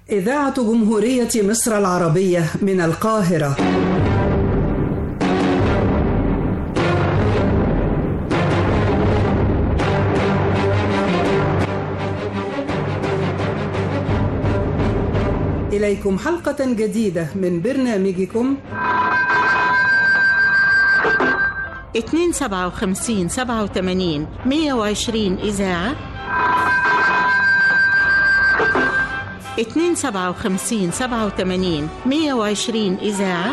إذاعة جمهورية مصر العربية من القاهرة إليكم حلقة جديدة من برنامجكم 257 87 120 إذاعة 257 87 120 إذاعة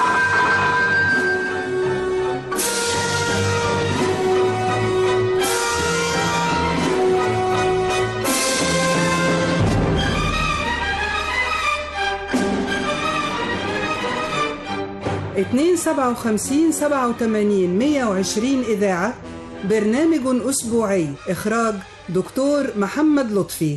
اتنين سبعة وخمسين سبعة وتمانين مية وعشرين إذاعة برنامج أسبوعي إخراج دكتور محمد لطفي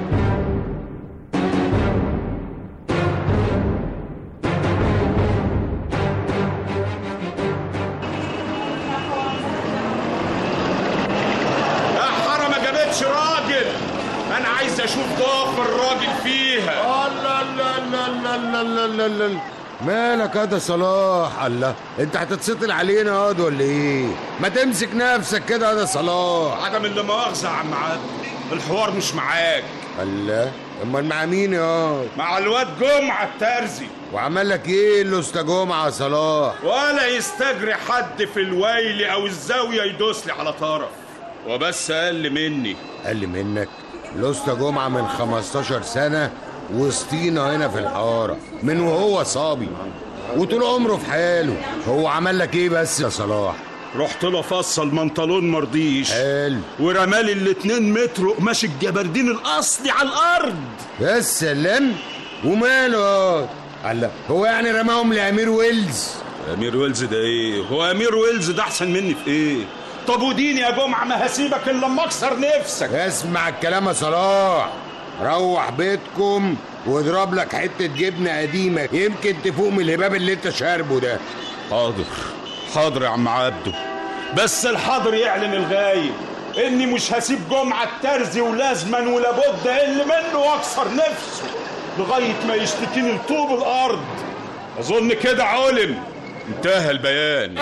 يا حارة ما جابتش راجل انا عايز اشوف ضعف الراجل فيها الله الله الله الله الله الله الله الله الله مالك يا ده صلاح الله انت هتتسطل علينا ياض ولا ايه ما تمسك نفسك كده يا ده صلاح عدم اللي مؤاخذة يا عم عبد الحوار مش معاك الله امال مع مين يا مع الواد جمعة الترزي وعمل لك ايه اللي جمعه يا صلاح ولا يستجري حد في الويل او الزاوية يدوس لي على طرف وبس اقل مني قال منك لوستا جمعه من 15 سنه وسطينا هنا في الحاره من وهو صابي وطول عمره في حاله هو عمل لك ايه بس يا صلاح رحت له فصل منطلون مرضيش حلو ورمالي الاتنين متر قماش الجبردين الاصلي على الارض يا سلام وماله ياض؟ الله هو يعني رماهم لامير ويلز امير ويلز ده ايه هو امير ويلز ده احسن مني في ايه طب وديني يا جمعة ما هسيبك الا لما اكسر نفسك اسمع الكلام يا صلاح روح بيتكم واضرب لك حته جبنه قديمه يمكن تفوق من الهباب اللي انت شاربه ده حاضر حاضر يا عم عبده بس الحاضر يعلن الغايب اني مش هسيب جمعة الترزي ولازما ولابد اقل منه واكسر نفسه لغاية ما يشتكيني لطوب الارض اظن كده علم انتهى البيان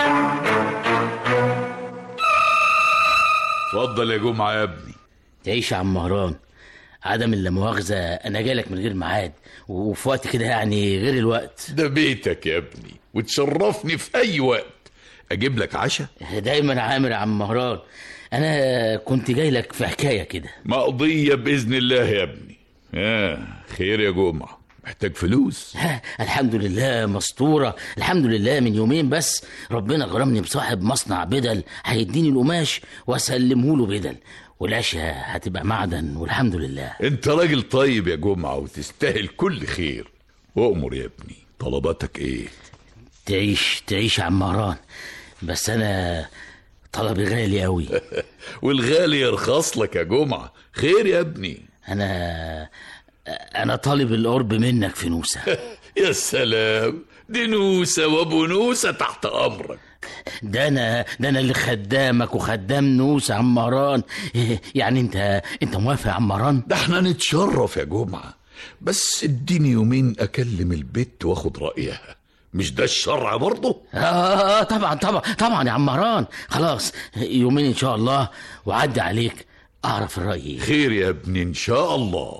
اتفضل يا جمعة يا ابني تعيش يا عم مهران عدم اللا مؤاخذة أنا جايلك من غير ميعاد وفي وقت كده يعني غير الوقت ده بيتك يا ابني وتشرفني في أي وقت أجيب لك عشاء دايما عامر يا عم مهران أنا كنت جايلك في حكاية كده مقضية بإذن الله يا ابني آه خير يا جمعة محتاج فلوس ها الحمد لله مسطورة الحمد لله من يومين بس ربنا غرمني بصاحب مصنع بدل هيديني القماش واسلمه له بدل والاشياء هتبقى معدن والحمد لله انت راجل طيب يا جمعة وتستاهل كل خير وأمر يا ابني طلباتك ايه تعيش تعيش يا عم مهران بس انا طلبي غالي قوي والغالي يرخص لك يا جمعة خير يا ابني انا انا طالب القرب منك في نوسه يا سلام دي نوسة وابو نوسة تحت أمرك ده انا ده انا اللي خدامك وخدام نوسه يا عم مهران يعني انت انت موافق يا عم مهران ده احنا نتشرف يا جمعة بس اديني يومين أكلم البت واخد رأيها مش ده الشرع برضه آه طبعا طبعا طبعا يا عم مهران خلاص يومين ان شاء الله وعدي عليك اعرف الراي إيه. خير يا ابني إن شاء الله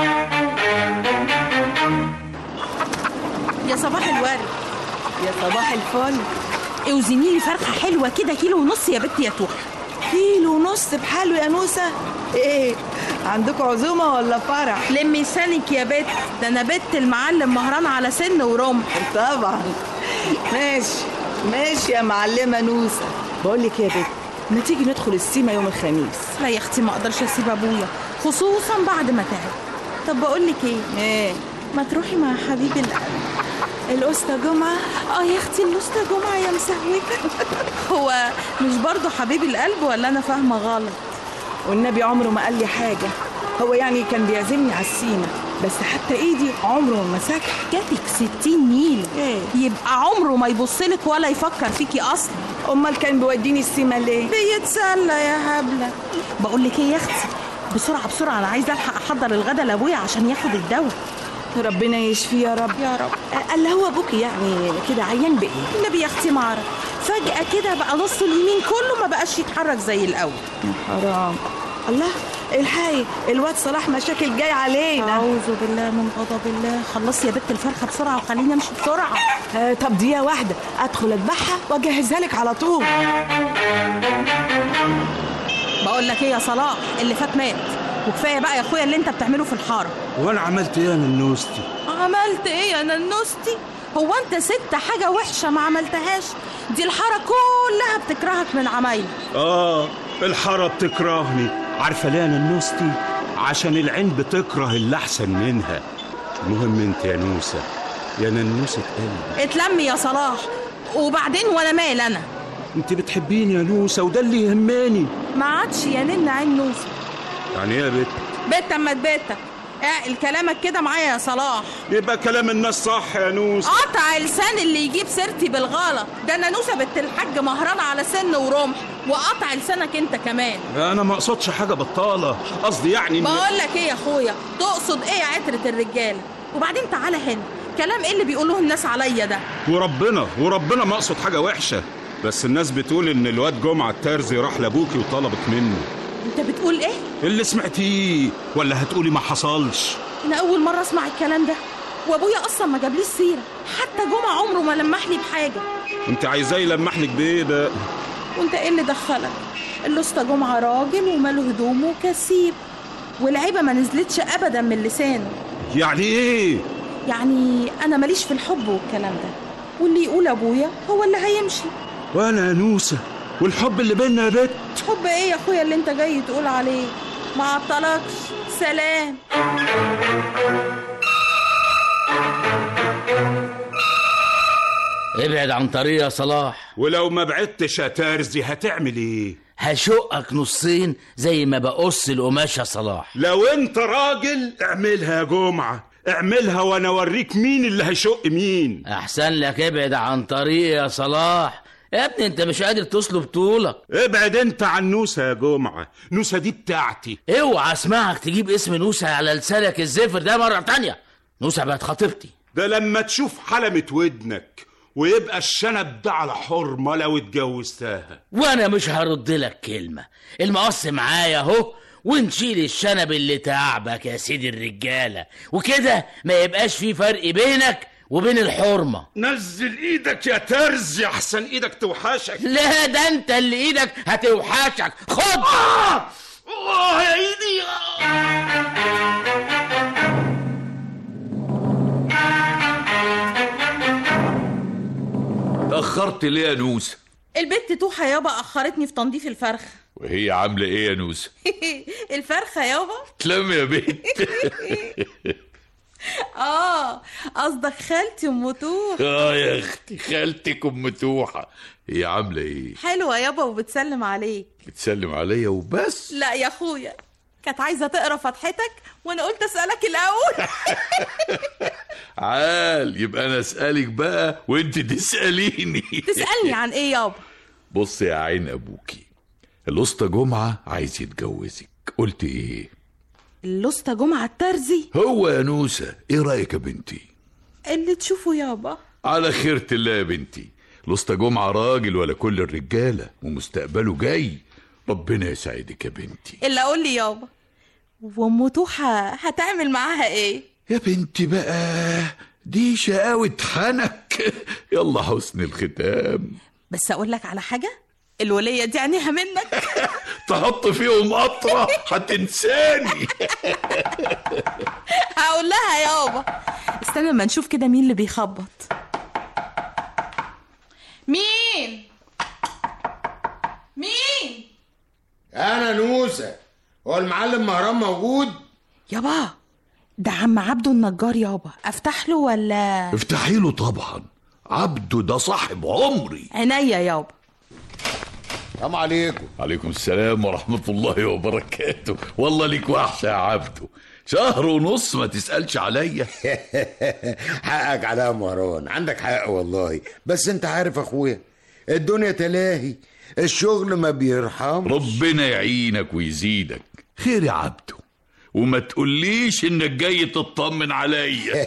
يا صباح الورد يا صباح الفل اوزني لي فرخة حلوة كده كيلو ونص يا بنت يا توحة كيلو ونص بحاله يا نوسة ايه عندكم عزومة ولا فرح لمي لسانك يا بت ده انا بت المعلم مهران على سن ورمح طبعا ماشي ماشي يا معلمة نوسة بقول لك يا بت ما تيجي ندخل السيما يوم الخميس لا يا اختي ما اقدرش اسيب ابويا خصوصا بعد ما تعب طب بقول لك ايه ايه ما تروحي مع حبيبي القلب الأسطى جمعة اه يا اختي الاسطى جمعه يا مسهوكه هو مش برضه حبيب القلب ولا انا فاهمه غلط والنبي عمره ما قال لي حاجة هو يعني كان بيعزمني على السيما بس حتى ايدي عمره ما مسكها جاتك ستين نيل إيه؟ يبقى عمره ما يبصلك ولا يفكر فيكي اصلا امال كان بيوديني السيما ليه بيتسلى يا هبله بقول لك ايه يا اختي بسرعه بسرعه انا عايزه الحق احضر الغدا لابويا عشان ياخد الدواء ربنا يشفيه يا رب يا رب قال هو ابوكي يعني كده عيان بايه النبي يا اختي ما اعرف فجأة كده بقى نص اليمين كله ما بقاش يتحرك زي الأول يا حرام الله الحقي الواد صلاح مشاكل جاي علينا أعوذ بالله من غضب الله خلصي يا بت الفرخة بسرعة وخليني أمشي بسرعة آه طب دقيقه واحده ادخل اذبحها واجهزها لك على طول بقول لك إيه يا صلاح اللي فات مات وكفاية بقى يا أخويا اللي أنت بتعمله في الحارة وانا عملت ايه يا ننوستي عملت ايه يا ننوستي هو انت سبت حاجة وحشة ما عملتهاش دي الحارة كلها بتكرهك من عمايلك اه الحارة بتكرهني عارفة ليه يا ننوستي عشان العين بتكره اللي احسن منها المهم انت يا نوسة يا ننوسة قلبي اتلمي يا صلاح وبعدين وانا مال انا انت بتحبيني يا نوسة وده اللي يهمني ما عادش يا نن عين نوسة يعني ايه يا بت بيت اما بيتك اعقل كلامك كده معايا يا صلاح يبقى كلام الناس صح يا نوسة قطع لسان اللي يجيب سيرتي بالغلط ده انا نوسة بنت الحاج مهرانة على سن ورمح وقطع لسانك انت كمان انا ما اقصدش حاجة بطالة قصدي يعني إن- بقول لك ايه يا اخويا تقصد ايه يا عترة الرجالة وبعدين تعالى هنا كلام ايه اللي بيقولوه الناس عليا ده وربنا وربنا ما اقصد حاجة وحشة بس الناس بتقول ان الواد جمعة الترزي راح لابوكي وطلبت منه انت بتقول ايه اللي سمعتيه ولا هتقولي ما حصلش انا اول مره اسمع الكلام ده وابويا اصلا ما جابليش سيره حتى جمعه عمره ما لمح لي بحاجه انت عايزاه يلمح لك بايه بقى وانت ايه اللي دخلك الاسطى جمعه راجل وماله هدومه كثير والعيبه ما نزلتش ابدا من لسانه يعني ايه يعني انا ماليش في الحب والكلام ده واللي يقول ابويا هو اللي هيمشي وانا يا نوسة والحب اللي بينا يا بت حب ايه يا اخويا اللي انت جاي تقول عليه ما عطلكش سلام ابعد عن طريق يا صلاح ولو ما بعدتش يا ترزي هتعمل ايه هشقك نصين زي ما بقص القماش يا صلاح لو انت راجل اعملها يا جمعة اعملها وانا اوريك مين اللي هيشق مين احسن لك ابعد عن طريق يا صلاح يا ابني انت مش قادر تصلب طولك ابعد انت عن نوسة يا جمعة نوسة دي بتاعتي اوعى اسمعك تجيب اسم نوسة على لسانك الزفر ده مرة تانية نوسة بقت خطيبتي ده لما تشوف حلمة ودنك ويبقى الشنب ده على حرمة لو اتجوزتها وانا مش هرد لك كلمة المقص معايا اهو ونشيل الشنب اللي تعبك يا سيدي الرجالة وكده ما يبقاش في فرق بينك وبين الحرمة نزل ايدك يا ترزي احسن ايدك توحشك لا ده انت اللي ايدك هتوحشك خد اه يا ايدي تأخرت ليه يا نوسة البت توحة يابا اخرتني في تنظيف الفرخه وهي عاملة ايه يا نوسة الفرخه يابا تلم يا بنت اه قصدك خالتي ام توح اه يا اختي خالتك ام توحة هي عاملة ايه حلوه يابا وبتسلم عليك بتسلم عليا وبس لا يا اخويا كانت عايزه تقرا فتحتك وانا قلت اسالك الاول عال يبقى انا اسألك بقى وانت تسأليني تسالني عن ايه يابا بص يا عين ابوكي الاسطى جمعة عايز يتجوزك قلت ايه الاسطى جمعه الترزي هو يا نوسة ايه رأيك يا بنتي اللي تشوفه يابا على خيرة الله يا بنتي الاسطى جمعة راجل ولا كل الرجالة ومستقبله جاي ربنا يسعدك يا بنتي اللي اقول لي يابا وام توحة هتعمل معاها ايه يا بنتي بقى دي شقاوة حنك يلا حسن الختام بس اقول لك على حاجه الوليه دي عينيها منك تحط فيهم قطرة هتنساني هقول لها يابا استنى ما نشوف كده مين اللي بيخبط مين مين انا نوسة هو المعلم مهران موجود يابا ده عم عبده النجار يابا افتح له ولا افتحي له طبعا عبده ده صاحب عمري عينيا يابا السلام عليكم عليكم السلام ورحمة الله وبركاته والله ليك وحشة يا عبده شهر ونص ما تسألش عليا حقك عليا يا مهران عندك حق والله بس انت عارف اخويا الدنيا تلاهي الشغل ما بيرحمش ربنا يعينك ويزيدك خير يا عبده وما تقوليش انك جاي تطمن عليا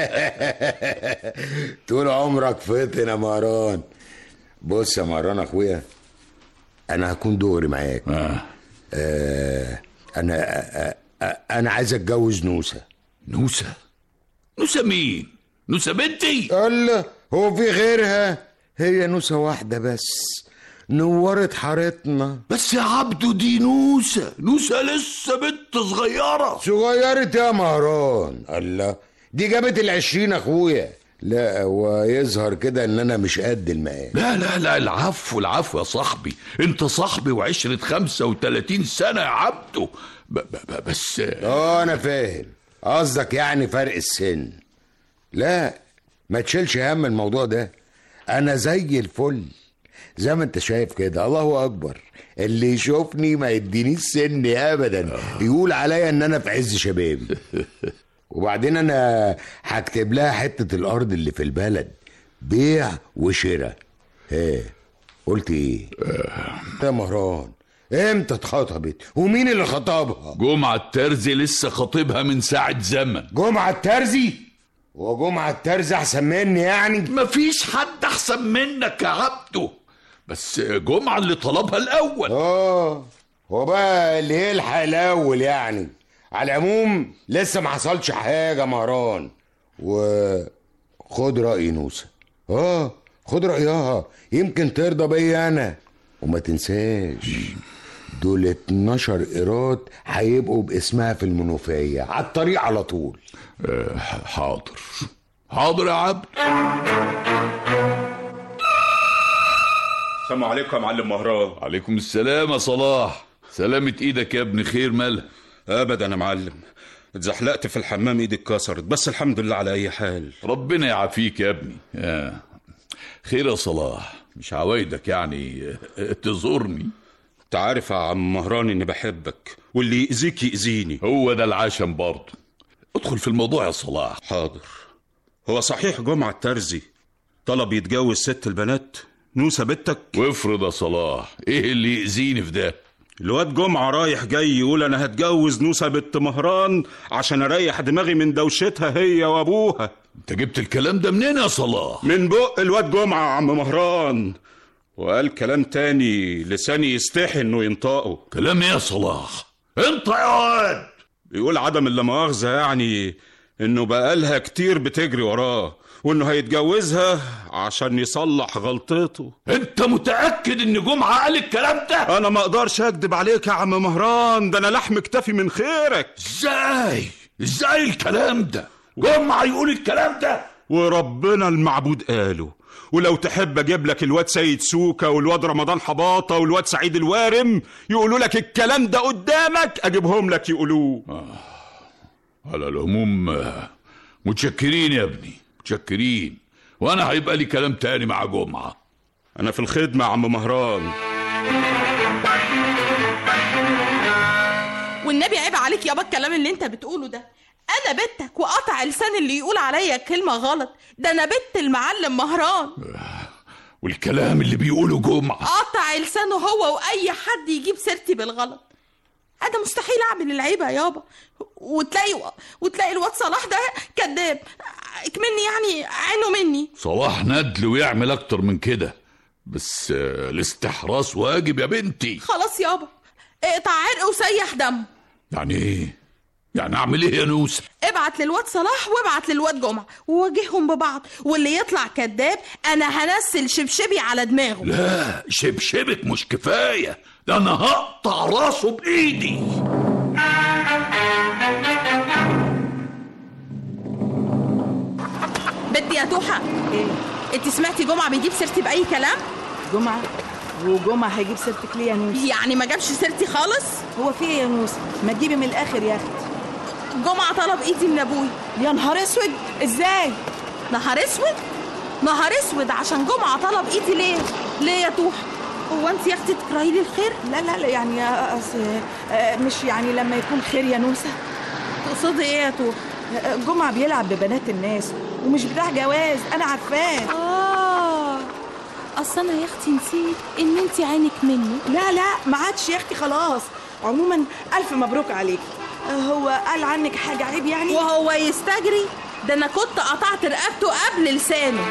طول عمرك فطن يا مهران بص يا مهران اخويا انا هكون دغري معاك آه. آه انا آه آه انا عايز اتجوز نوسه نوسة نوسة مين نوسة بنتي الله هو في غيرها هي نوسه واحده بس نورت حارتنا بس يا عبدو دي نوسة نوسة لسه بنت صغيرة صغيرة يا مهران الله دي جابت العشرين اخويا لا ويظهر كده ان انا مش قد المقام لا لا لا العفو العفو يا صاحبي انت صاحبي وعشرة خمسة وتلاتين سنة يا عبدو ب ب ب بس اه انا فاهم قصدك يعني فرق السن لا ما تشيلش هم الموضوع ده انا زي الفل زي ما انت شايف كده الله اكبر اللي يشوفني ما يدينيش سن ابدا يقول عليا ان انا في عز شبابي وبعدين انا هكتب لها حته الارض اللي في البلد بيع وشراء ايه قلت ايه يا مهران امتى اتخطبت ومين اللي خطبها جمعة الترزي لسه خطيبها من ساعة زمن جمعة الترزي وجمعة الترزي احسن مني يعني مفيش حد احسن منك يا عبدو بس جمعة اللي طلبها الاول اه هو بقى اللي يلحق الاول يعني على العموم لسه ما حصلش حاجه مهران وخد راي نوسه اه خد رايها يمكن ترضى بيا انا وما تنساش دول 12 قيراط هيبقوا باسمها في المنوفيه على الطريق على طول آه، حاضر حاضر يا عبد السلام عليكم يا معلم مهران عليكم السلام يا صلاح سلامة ايدك يا ابن خير مالها ابدا يا معلم اتزحلقت في الحمام ايدي اتكسرت بس الحمد لله على اي حال ربنا يعافيك يا ابني آه. خير يا صلاح مش عوايدك يعني آه، تزورني انت عارف يا عم مهران اني بحبك واللي يأذيك يأذيني هو ده العشم برضه ادخل في الموضوع يا صلاح حاضر هو صحيح جمعة الترزي طلب يتجوز ست البنات نوسة بنتك وافرض يا صلاح ايه اللي يأذيني في ده الواد جمعة رايح جاي يقول انا هتجوز نوسة بنت مهران عشان اريح دماغي من دوشتها هي وابوها انت جبت الكلام ده منين يا صلاح من بق الواد جمعة يا عم مهران وقال كلام تاني لساني يستحي انه ينطقه كلام ايه يا صلاح انت يا واد بيقول عدم اللا مؤاخذة يعني انه بقالها كتير بتجري وراه وانه هيتجوزها عشان يصلح غلطته انت متأكد ان جمعة قال الكلام ده انا ما اقدرش اكدب عليك يا عم مهران ده انا لحم اكتفي من خيرك ازاي ازاي الكلام ده جمعة يقول الكلام ده وربنا المعبود قاله ولو تحب اجيب لك الواد سيد سوكا والواد رمضان حباطه والواد سعيد الوارم يقولوا لك الكلام ده قدامك اجيبهم لك يقولوه على العموم آه، متشكرين يا ابني متشكرين وانا هيبقى لي كلام تاني مع جمعة انا في الخدمه يا عم مهران والنبي عيب عليك يابا الكلام اللي انت بتقوله ده انا بنتك وقطع لسان اللي يقول عليا كلمه غلط ده انا بنت المعلم مهران والكلام اللي بيقوله جمعة قطع لسانه هو واي حد يجيب سيرتي بالغلط انا مستحيل اعمل العيبه يابا وتلاقي وتلاقي الواد صلاح ده كذاب اكملني يعني عينه مني صلاح ندل ويعمل اكتر من كده بس آه، الاستحراس واجب يا بنتي خلاص يابا اقطع عرق وسيح دم يعني ايه يعني اعمل ايه يا نوسة ابعت للواد صلاح وابعت للواد جمعة وواجههم ببعض واللي يطلع كذاب انا هنسل شبشبي على دماغه لا شبشبك مش كفاية ده انا هقطع راسه بايدي بدي يا توحة ايه انت سمعتي جمعة بيجيب سيرتي بأي كلام جمعة وجمعة هيجيب سيرتك ليه يا نوس يعني ما جابش سيرتي خالص هو في ايه يا نوس ما تجيبي من الاخر يا اختي جمعة طلب ايدي من ابوي يا نهار اسود ازاي نهار اسود نهار اسود عشان جمعة طلب ايدي ليه ليه يا توحة هو انت يا اختي تكرهي لي الخير لا لا لا يعني أصل آه، مش يعني لما يكون خير يا نوسة تقصدي ايه يا توحة آه، جمعة بيلعب ببنات الناس ومش بتاع جواز انا عارفاه اه اصل انا يا اختي نسيت ان انت عينك مني لا لا ما عادش يا اختي خلاص عموما الف مبروك عليك هو قال عنك حاجة عيب يعني وهو يستجري ده انا كنت قطعت رقبته قبل لسانه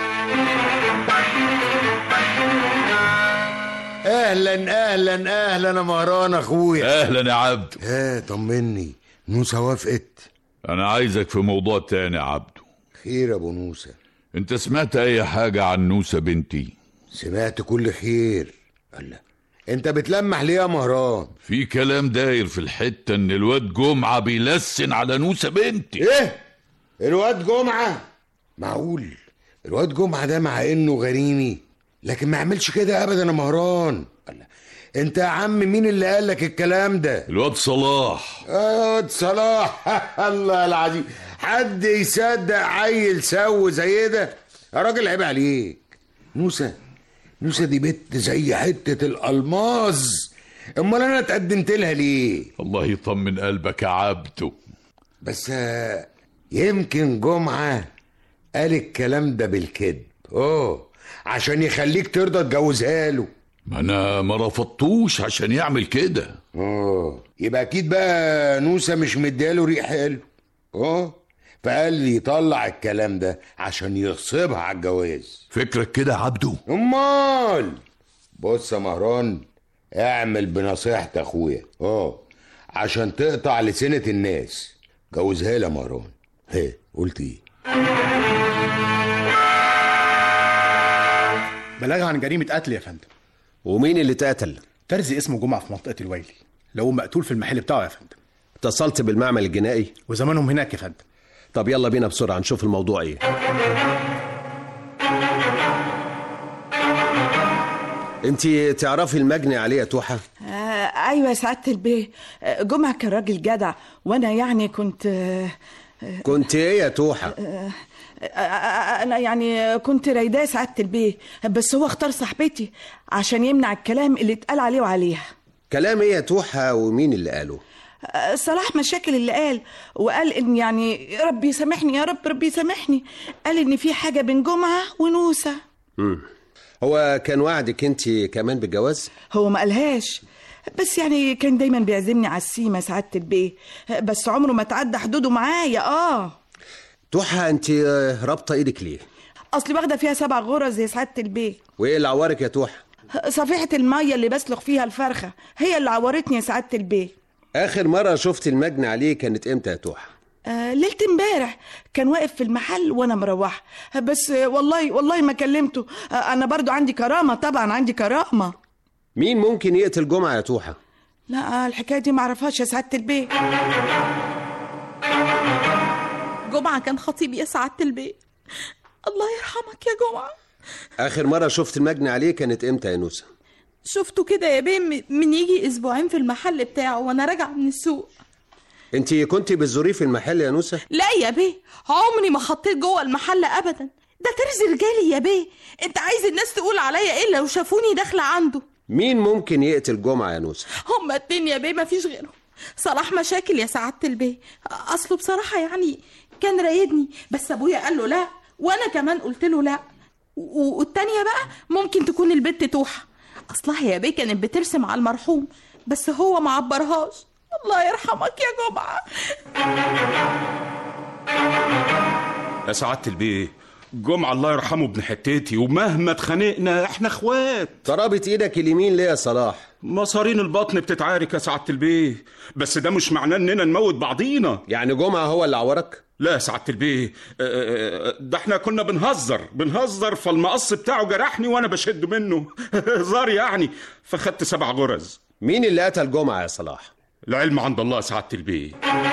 اهلا اهلا اهلا يا مهران اخويا اهلا يا عبده ها طمني نوسة وافقت انا عايزك في موضوع تاني يا عبده خير يا ابو نوسة انت سمعت اي حاجة عن نوسة بنتي سمعت كل خير الله انت بتلمح ليه يا مهران في كلام داير في الحتة ان الواد جمعة بيلسن على نوسة بنتي ايه الواد جمعة معقول الواد جمعة ده مع انه غريمي لكن ما عملش كده ابدا يا مهران الله انت يا عم مين اللي قال لك الكلام ده الواد صلاح يا واد صلاح الله العظيم حد يصدق عيل سو زي ده يا راجل عيب عليك نوسة نوسة دي بنت زي حتة الألماظ امال انا اتقدمت لها ليه الله يطمن قلبك يا عبده بس آه، يمكن جمعة قال الكلام ده بالكذب اوه عشان يخليك ترضى تجوزها له ما انا ما رفضتوش عشان يعمل كده اه يبقى اكيد بقى نوسة مش مدياله ريح حلو اه فقال لي يطلع الكلام ده عشان يغصبها على الجواز فكرك كده يا عبده امال بص يا مهران اعمل بنصيحة اخويا اه عشان تقطع لسنة الناس جوزها لي يا مهران هي قلت ايه بلاغ عن جريمة قتل يا فندم ومين اللي اتقتل؟ ترزي اسمه جمعة في منطقة الويلي لو مقتول في المحل بتاعه يا فندم اتصلت بالمعمل الجنائي وزمانهم هناك يا فندم طب يلا بينا بسرعة نشوف الموضوع ايه انت تعرفي المجني عليه يا توحة؟ آه ايوه يا سعاده البيه آه، جمعه كان راجل جدع وانا يعني كنت آه، كنت ايه يا توحة؟ آه، آه، انا يعني كنت رايداه سعاده البيه بس هو اختار صاحبتي عشان يمنع الكلام اللي اتقال عليه وعليها كلام ايه يا توحة ومين اللي قاله؟ آه، صلاح مشاكل اللي قال وقال ان يعني ربي يسامحني يا رب ربي يسامحني قال ان في حاجه بين جمعه ونوسه مم. هو كان وعدك انت كمان بالجواز؟ هو ما قالهاش بس يعني كان دايما بيعزمني على السيما سعاده البيه بس عمره ما تعدى حدوده معايا اه توحة انت آه، رابطة ايدك ليه؟ اصلي واخده فيها سبع غرز يا سعاده البيه وايه اللي عورك يا توحة؟ صفيحه الميه اللي بسلخ فيها الفرخه هي اللي عورتني يا سعاده البيه اخر مرة شفت المجني عليه كانت امتى يا توحة؟ آه ليله امبارح كان واقف في المحل وانا مروحه بس آه، والله والله ما كلمته آه انا برضو عندي كرامه طبعا عندي كرامه مين ممكن يقتل جمعة يا توحة؟ لا آه، الحكايه دي معرفهاش يا سعاده البيه جمعة كان خطيب يا سعادة البيت الله يرحمك يا جمعة اخر مرة شفت المجني عليه كانت امتى يا نوسة؟ شفته كده يا بيه م- من يجي اسبوعين في المحل بتاعه وانا راجعة من السوق انت كنت بتزوريه في المحل يا نوسة؟ لا يا بيه عمري ما حطيت جوه المحل ابدا ده ترزي رجالي يا بيه انت عايز الناس تقول عليا ايه لو شافوني داخله عنده مين ممكن يقتل جمعة يا نوسة؟ هما اتنين يا بيه مفيش غيرهم صلاح مشاكل يا سعادة البيه اصله بصراحة يعني كان رايدني بس ابويا قال له لا وانا كمان قلت له لا و- والتانية بقى ممكن تكون البت توحة اصلها يا بيه كانت بترسم على المرحوم بس هو ما عبرهاش الله يرحمك يا جمعة يا سعادة البيه جمعة الله يرحمه ابن حتتي ومهما اتخانقنا احنا اخوات ضربت ايدك اليمين ليه يا صلاح؟ مصارين البطن بتتعارك يا سعادة البيه بس ده مش معناه اننا نموت بعضينا يعني جمعة هو اللي عورك؟ لا يا سعادة البيه آه، آه، ده احنا كنا بنهزر بنهزر فالمقص بتاعه جرحني وانا بشد منه هزار يعني فخدت سبع غرز مين اللي قتل جمعة يا صلاح؟ العلم عند الله يا سعادة البيه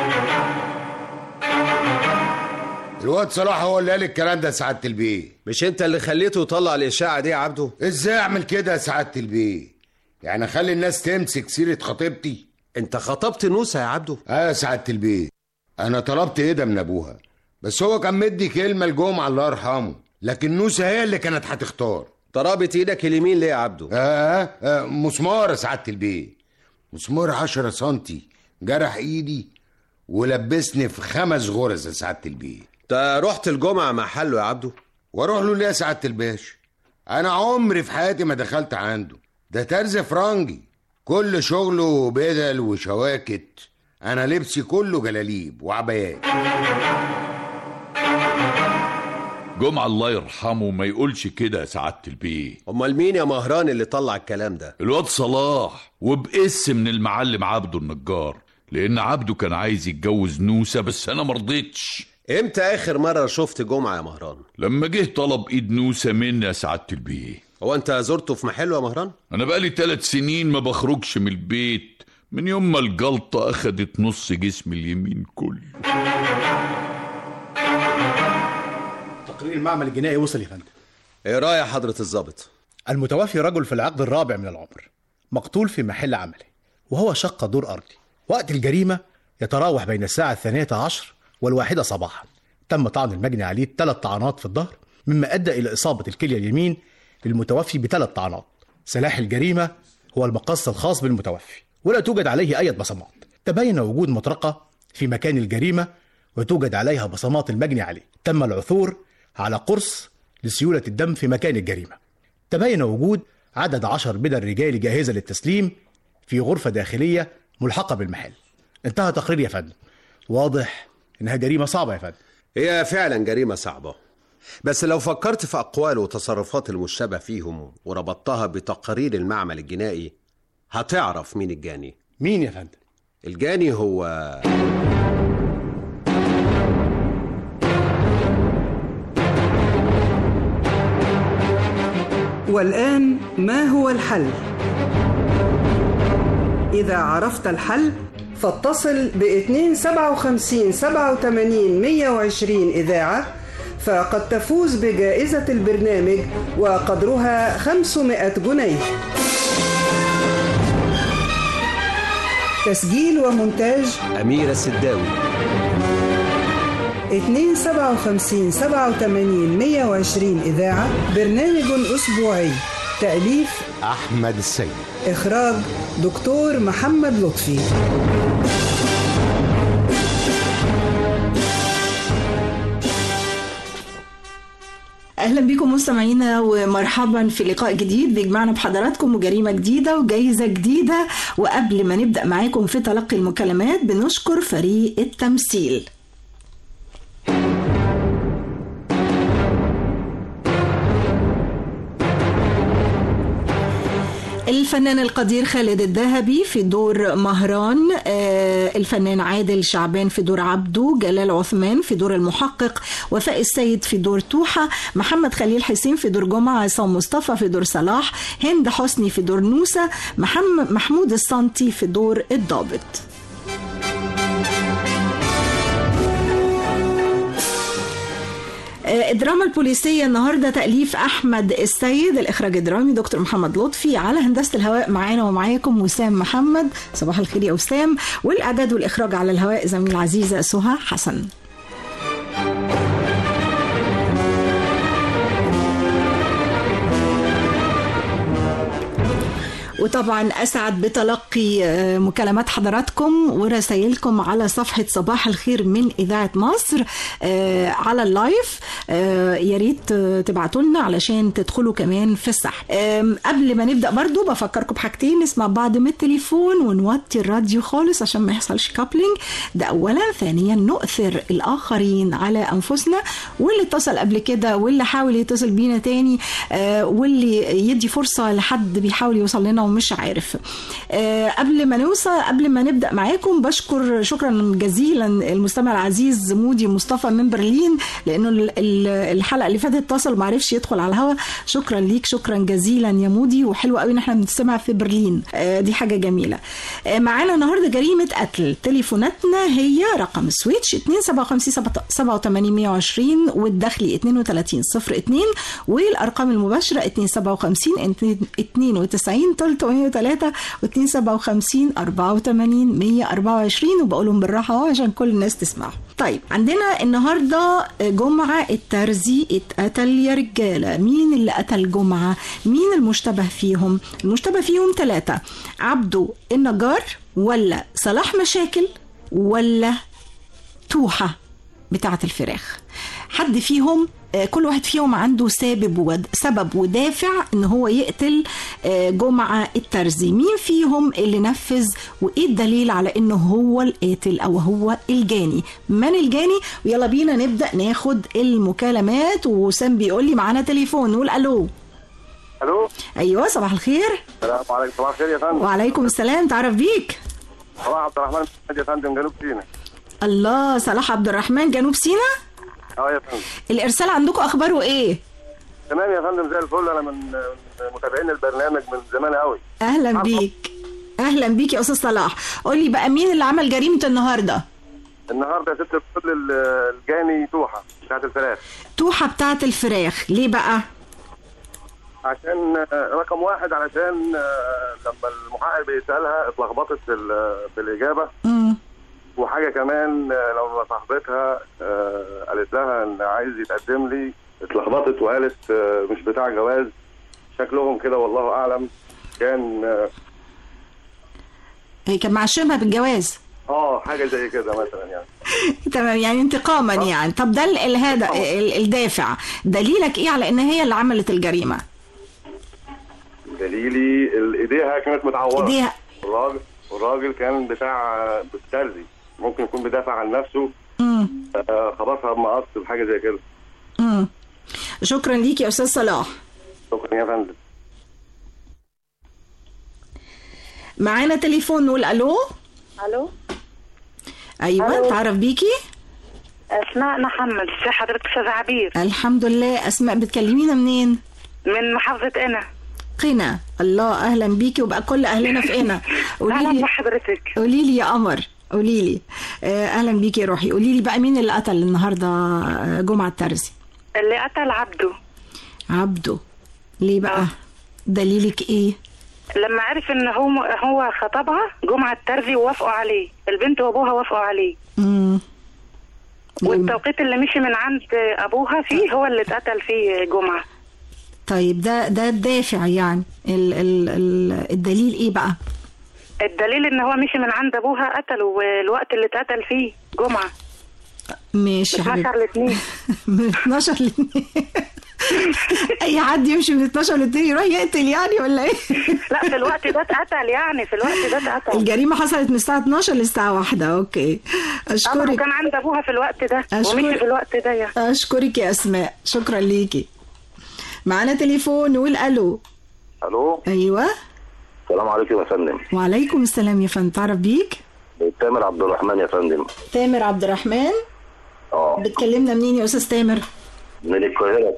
الواد صلاح هو اللي قال الكلام ده يا سعادة البيه مش انت اللي خليته يطلع الاشاعة دي يا عبده؟ ازاي اعمل كده يا سعادة البيه يعني اخلي الناس تمسك سيرة خطيبتي انت خطبت نوسة يا عبده؟ اه يا سعادة البيه انا طلبت ايه ده من ابوها بس هو كان مدي كلمة لجمعة الله يرحمه لكن نوسة هي اللي كانت هتختار ضربت ايدك اليمين ليه يا عبده؟ آه, اه مسمار يا سعادة البيه مسمار عشرة سنتي جرح ايدي ولبسني في خمس غرز يا سعادة البيه انت رحت الجمعة محله يا عبده؟ واروح له ليه يا سعادة الباشا انا عمري في حياتي ما دخلت عنده ده ترز فرنجي كل شغله بدل وشواكت انا لبسي كله جلاليب وعبايات جمعة الله يرحمه ما يقولش كده يا سعادة البيه امال مين يا مهران اللي طلع الكلام ده الواد صلاح وبقس من المعلم عبده النجار لان عبده كان عايز يتجوز نوسة بس انا مرضتش امتى اخر مره شفت جمعه يا مهران لما جه طلب ايد نوسة مني يا سعادة البيه هو انت زرته في محله يا مهران انا بقالي ثلاث سنين ما بخرجش من البيت من يوم ما الجلطة اخدت نص جسمي اليمين كله تقرير المعمل الجنائي وصل يا فندم ايه راي حضره الضابط المتوفي رجل في العقد الرابع من العمر مقتول في محل عمله وهو شق دور أرضي وقت الجريمة يتراوح بين الساعة الثانية عشر والواحدة صباحا تم طعن المجني عليه ثلاث طعنات في الظهر مما أدى إلى إصابة الكلية اليمين للمتوفي بثلاث طعنات سلاح الجريمة هو المقص الخاص بالمتوفي ولا توجد عليه أي بصمات تبين وجود مطرقة في مكان الجريمة وتوجد عليها بصمات المجني عليه تم العثور على قرص لسيولة الدم في مكان الجريمة تبين وجود عدد عشر بدل رجال جاهزة للتسليم في غرفة داخلية ملحقة بالمحل انتهى تقرير يا فندم واضح انها جريمة صعبة يا فندم هي فعلا جريمه صعبه بس لو فكرت في اقوال وتصرفات المشتبه فيهم وربطتها بتقارير المعمل الجنائي هتعرف مين الجاني مين يا فندم الجاني هو والآن ما هو الحل؟ إذا عرفت الحل فاتصل ب 257 87 120 إذاعة فقد تفوز بجائزة البرنامج وقدرها 500 جنيه تسجيل ومونتاج اميره السداوي 257 87 120 إذاعة برنامج أسبوعي تأليف احمد السيد إخراج دكتور محمد لطفي اهلا بكم مستمعينا ومرحبا في لقاء جديد بيجمعنا بحضراتكم وجريمه جديده وجايزه جديده وقبل ما نبدا معاكم في تلقي المكالمات بنشكر فريق التمثيل الفنان القدير خالد الذهبي في دور مهران آه، الفنان عادل شعبان في دور عبده جلال عثمان في دور المحقق وفاء السيد في دور توحة محمد خليل حسين في دور جمعة عصام مصطفى في دور صلاح هند حسني في دور نوسة محمد محمود السنتي في دور الضابط آه، الدراما البوليسية النهاردة تأليف أحمد السيد الإخراج الدرامي دكتور محمد لطفي على هندسة الهواء معانا ومعاكم وسام محمد صباح الخير يا وسام والإعداد والإخراج على الهواء زميل العزيزة سهى حسن وطبعا اسعد بتلقي آه، مكالمات حضراتكم ورسائلكم على صفحه صباح الخير من اذاعه مصر آه، على اللايف آه، يا ريت آه، تبعتوا لنا علشان تدخلوا كمان في السحب آم، قبل ما نبدا برضو بفكركم بحاجتين نسمع بعض من التليفون ونوطي الراديو خالص عشان ما يحصلش كابلينج ده اولا ثانيا نؤثر الاخرين على انفسنا واللي اتصل قبل كده واللي حاول يتصل بينا تاني آه، واللي يدي فرصه لحد بيحاول يوصل لنا ومش عارف آه، قبل ما نوصل قبل ما نبدا معاكم بشكر شكرا جزيلا المستمع العزيز مودي مصطفى من برلين لانه ال- ال- الحلقه اللي فاتت اتصل وما عرفش يدخل على الهوا شكرا ليك شكرا جزيلا يا مودي وحلو قوي ان احنا بنستمع في برلين آه، دي حاجه جميله آه، معانا النهارده جريمه قتل تليفوناتنا هي رقم سويتش 257 87 120 والداخلي 32 02 والارقام المباشره 257 92 303 و257 84 124 وبقولهم بالراحه اهو عشان كل الناس تسمعهم طيب عندنا النهارده جمعه الترزي اتقتل يا رجاله مين اللي قتل جمعه مين المشتبه فيهم المشتبه فيهم ثلاثه عبده النجار ولا صلاح مشاكل ولا توحه بتاعه الفراخ حد فيهم آه، كل واحد فيهم عنده سبب ود... سبب ودافع ان هو يقتل آه، جمعة الترزي مين فيهم اللي نفذ وايه الدليل على انه هو القاتل او هو الجاني من الجاني ويلا بينا نبدا ناخد المكالمات وسام بيقول لي معانا تليفون نقول الو الو ايوه صباح الخير السلام عليكم صباح الخير يا فندم وعليكم السلام تعرف بيك صباح عبد الرحمن محمد يا فندم جنوب سيناء الله صلاح عبد الرحمن جنوب سيناء اه يا فندم الارسال عندكم اخباره ايه تمام يا فندم زي الفل انا من من متابعين البرنامج من زمان قوي اهلا بيك اهلا بيك يا استاذ صلاح قول لي بقى مين اللي عمل جريمه النهارده النهارده يا ست الكل ال- الجاني توحه بتاعت الفراخ توحه بتاعه الفراخ ليه بقى عشان آه، رقم واحد علشان آه، لما المحقق بيسالها اتلخبطت في ال- في الاجابه امم وحاجه كمان آه، لما صاحبتها آه، قالت لها ان عايز يتقدم لي اتلخبطت وقالت آه، مش بتاع جواز شكلهم كده والله اعلم كان آه، هي كان معشمها بالجواز اه حاجه زي كده مثلا يعني تمام يعني انتقاما يعني طب ده ال- الهدف ال- الدافع دليلك ايه على ان هي اللي عملت الجريمه دليلي ال- ايديها كانت متعوره ايديها الراجل والراجل كان بتاع بالترزي ممكن يكون بيدافع عن نفسه امم آه، خبطها بمقص بحاجه زي كده امم شكرا ليك يا استاذ صلاح شكرا يا فندم معانا تليفون نقول الو الو ايوه ألو. تعرف بيكي اسماء محمد ازي حضرتك استاذ عبير الحمد لله اسماء بتكلمينا منين من محافظه قنا قنا الله اهلا بيكي وبقى كل اهلنا في قنا قولي اهلا لي بحضرتك قولي لي يا قمر قولي لي آه، اهلا بيكي يا روحي قولي لي بقى مين اللي قتل النهارده آه، جمعه الترزي اللي قتل عبده عبده ليه بقى دليلك ايه لما عرف ان هو هو خطبها جمعه الترزي ووافقوا عليه البنت وابوها وافقوا عليه امم والتوقيت اللي مشي من عند ابوها فيه هو اللي اتقتل فيه جمعه طيب ده ده الدافع يعني ال ال ال الدليل ايه بقى الدليل ان هو مشي من عند ابوها قتله والوقت اللي اتقتل فيه جمعه ماشي يا 12 حبيبي ل 2 من 12 ل 2 اي حد يمشي من 12 ل 2 يروح يقتل يعني ولا ايه لا في الوقت ده اتقتل يعني في الوقت ده اتقتل الجريمه حصلت من الساعه 12 للساعه 1 اوكي أما اشكرك كان عند ابوها في الوقت ده أشكر- ومشي في الوقت ده يعني اشكرك يا اسماء شكرا ليكي معانا تليفون نقول الو الو ايوه السلام عليكم يا فندم وعليكم السلام يا فندم تعرف بيك تامر عبد الرحمن يا فندم تامر عبد الرحمن اه بتكلمنا منين يا استاذ تامر من القاهرة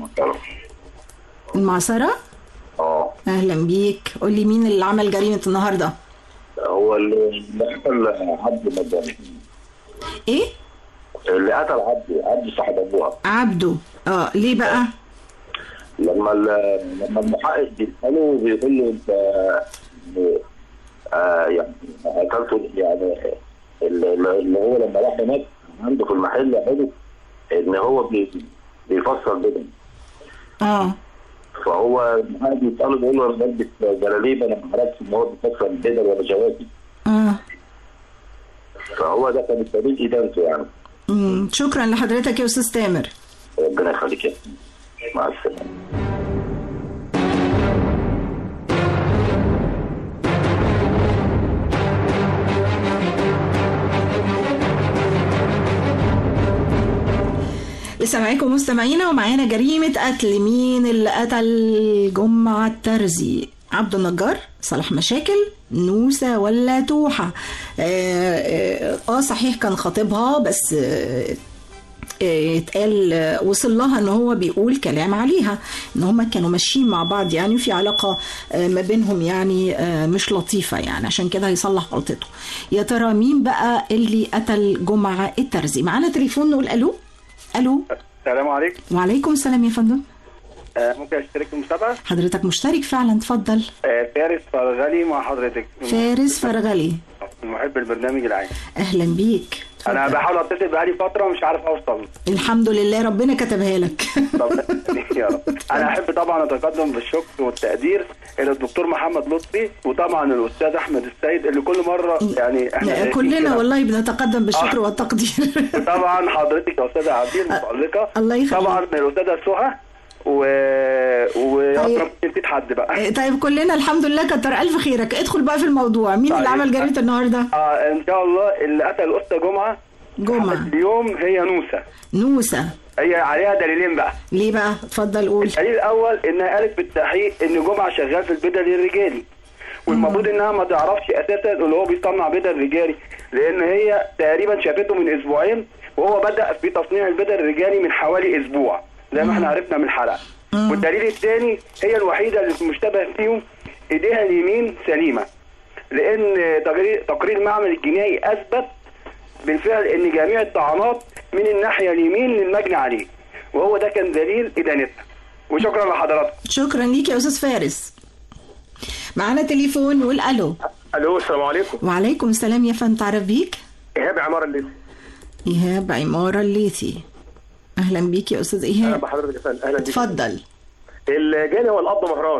المعصره اه اهلا بيك قول لي مين اللي عمل جريمه النهارده هو اللي اللي قتل عبد مجاني ايه اللي قتل عبد عبد صاحب ابوها عبده اه ليه بقى لما ال- لما المحقق بيساله بيقول له انت آه يعني قتلته يعني اللي اللي هو لما راح هناك عنده في المحل عرف ان هو بي- بيفسر بدن اه فهو المحقق بيساله بيقول له انا بلبس جلاليب انا ما اعرفش ان هو بيفسر بدل ولا جواسي اه فهو ده كان السبيل ادانته يعني مم. شكرا لحضرتك يا استاذ تامر ربنا يخليك يا فندم. مع السلامه لسه معاكم مستمعينا ومعانا جريمة قتل مين اللي قتل جمعة الترزي عبد النجار صلاح مشاكل نوسة ولا توحة آه, آه, اه صحيح كان خطيبها بس آه آه، اتقال آه، وصل لها ان هو بيقول كلام عليها ان هما كانوا ماشيين مع بعض يعني وفي علاقه آه، ما بينهم يعني آه، مش لطيفه يعني عشان كده هيصلح غلطته يا ترى مين بقى اللي قتل جمعه الترزي معانا تليفون نقول الو الو السلام عليكم وعليكم السلام يا فندم آه، ممكن اشترك في المسابقه حضرتك مشترك فعلا اتفضل آه، فارس فرغلي مع حضرتك فارس فرغلي محب البرنامج العام اهلا بيك انا بحاول اتصل بقالي فتره ومش عارف اوصل الحمد لله ربنا كتبها لك طب يا رب انا احب طبعا اتقدم بالشكر والتقدير الى الدكتور محمد لطفي وطبعا الاستاذ احمد السيد اللي كل مره يعني احنا شايفين كلنا كده. والله بنتقدم بالشكر آه. والتقدير طبعا حضرتك يا استاذه عبير متالقه الله يخليك. طبعا الاستاذه سهى و ويا طيب. رب نسيت حد بقى طيب كلنا الحمد لله كتر الف خيرك ادخل بقى في الموضوع مين اللي طيب. عمل جريمه النهارده اه ان شاء الله اللي قتل الاخت جمعه جمعه اليوم هي نوسه نوسه هي عليها دليلين بقى ليه بقى اتفضل قول الدليل الاول انها قالت بالتحقيق ان جمعه شغال في البدل الرجالي والمفروض انها ما تعرفش اساسا اللي هو بيصنع بدل رجالي لان هي تقريبا شافته من اسبوعين وهو بدا في تصنيع البدل الرجالي من حوالي اسبوع زي ما احنا عرفنا من الحلقه والدليل الثاني هي الوحيده اللي مشتبه فيهم ايديها اليمين سليمه لان تقرير تقرير المعمل الجنائي اثبت بالفعل ان جميع الطعنات من الناحيه اليمين للمجني عليه وهو ده كان دليل ادانتها وشكرا لحضراتكم شكرا ليك يا استاذ فارس معانا تليفون نقول الو الو السلام عليكم وعليكم السلام يا فندم تعرف بيك ايهاب عمار الليثي ايهاب عماره الليثي اهلا بيك يا استاذ اهلا ايهاب بحضرتك يا فندم اهلا بيك اتفضل الجاني هو الاب مهران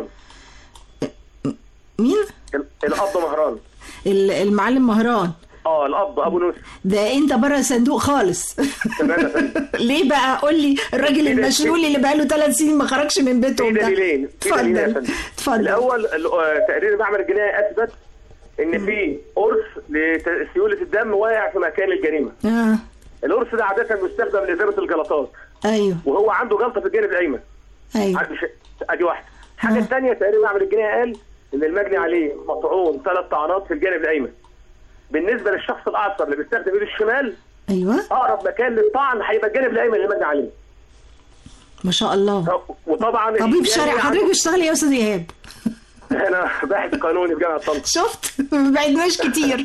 مين ال- الاب مهران ال- المعلم مهران اه الاب ابو نوس ده انت بره الصندوق خالص تمام يا فندم ليه بقى قول لي الراجل المشلول اللي بقاله ثلاث سنين ما خرجش من في بيتهم ده دليلين في دليلين يا اتفضل فندم اتفضل الاول ال- آه، تقرير المعمل الجنائي اثبت ان في قرص لسيوله الدم واقع في مكان الجريمه اه القرص ده عاده بيستخدم لازاله الجلطات ايوه وهو عنده جلطه في الجانب الايمن ايوه عندي ش- ادي واحده الحاجه الثانيه تقرير المعمل الجنائي قال ان المجني عليه مطعون ثلاث طعنات في الجانب الايمن بالنسبه للشخص الاعصر اللي بيستخدم ايده الشمال ايوه اقرب مكان للطعن هيبقى الجانب الايمن اللي مجني عليه ما شاء الله وطبعا طبيب الجاني شرعي حضرتك عنده- بتشتغل ايه يا استاذ ايهاب انا باحث قانوني في جامعه طنطا شفت ما بعدناش كتير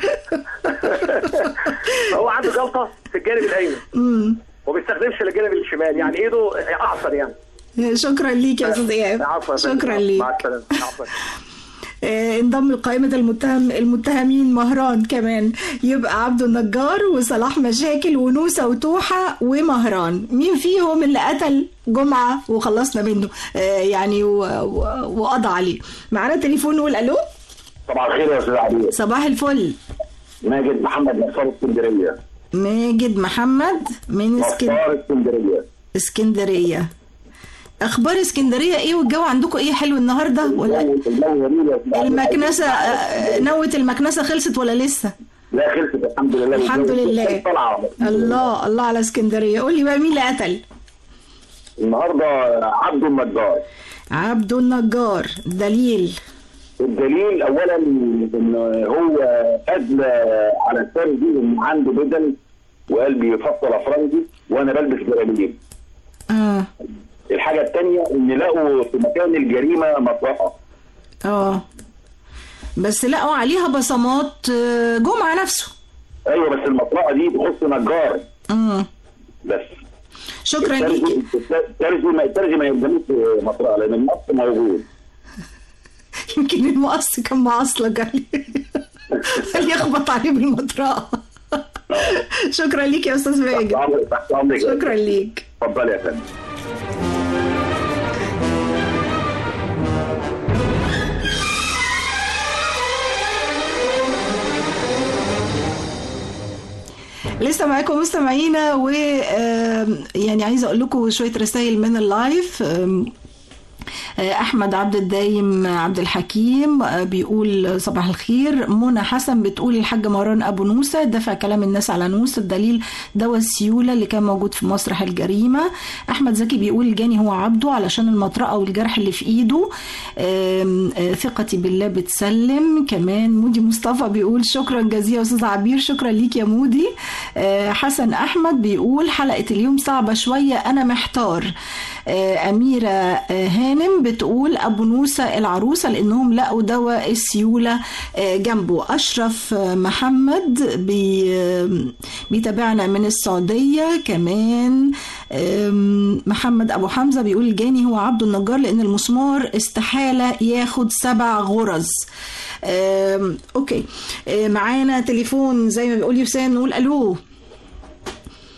هو عنده جلطه في الجانب الايمن امم وما بيستخدمش الجانب الشمال يعني ايده اعصر يعني شكرا ليك يا استاذ ايهاب عفوا يا فندم. شكرا ليك مع السلامه عفوا آه، انضم لقائمة المتهم المتهمين مهران كمان يبقى عبد النجار وصلاح مشاكل ونوسة وتوحة ومهران مين فيهم اللي قتل جمعة وخلصنا منه آه، يعني و- و- وقضى عليه معانا تليفون نقول الو صباح الخير يا استاذ عبير صباح الفل ماجد محمد نصار اسكندريه ماجد محمد من اسكن... نصار اسكندريه اسكندرية اخبار اسكندرية ايه والجو عندكم ايه حلو النهاردة ولا المكنسة آه، نوة المكنسة خلصت ولا لسه لا خلصت الحمد لله الحمد لله طلعه الله الله على اسكندريه قول لي بقى مين اللي قتل النهارده عبد النجار عبد النجار دليل الدليل اولا ان هو ادلى على الفرد ان عنده بدل وقال بيفصل افرنجي وانا بلبس جلاليب اه الحاجه الثانيه ان لقوا في مكان الجريمه مطرقه اه بس لقوا عليها بصمات آه، جمعه نفسه ايوه بس المطرقه دي تخص نجار امم بس شكرا الترجي- ليك الترجي ما الترجي ما يلزموش مطرقه لان النص موجود يمكن المقص كان معصلة قال قال يخبط عليه بالمطرقه شكرا ليك يا استاذ ماجد تحت امرك شكرا ليك اتفضل يا فندم لسه معاكم مستمعينا و آم، يعني عايزه اقول لكم شويه رسائل من اللايف آم، آه، احمد عبد الدايم عبد الحكيم آه، بيقول صباح الخير منى حسن بتقول الحاج مروان ابو نوسه دفع كلام الناس على نوسه الدليل دواء السيوله اللي كان موجود في مسرح الجريمه احمد زكي بيقول الجاني هو عبده علشان المطرقه والجرح اللي في ايده آم، آه، ثقتي بالله بتسلم كمان مودي مصطفى بيقول شكرا جزيلا يا استاذ عبير شكرا ليك يا مودي آه، حسن احمد بيقول حلقه اليوم صعبه شويه انا محتار آه، أميرة آه، هانم بتقول أبو نوسة العروسة لأنهم لقوا دواء السيولة آه، جنبه أشرف آه، محمد بي آه، بيتابعنا من السعودية كمان آم، محمد أبو حمزة بيقول الجاني هو عبد النجار لأن المسمار استحالة ياخد سبع غرز آم، أوكي آه، معانا تليفون زي ما بيقول يوسان نقول ألو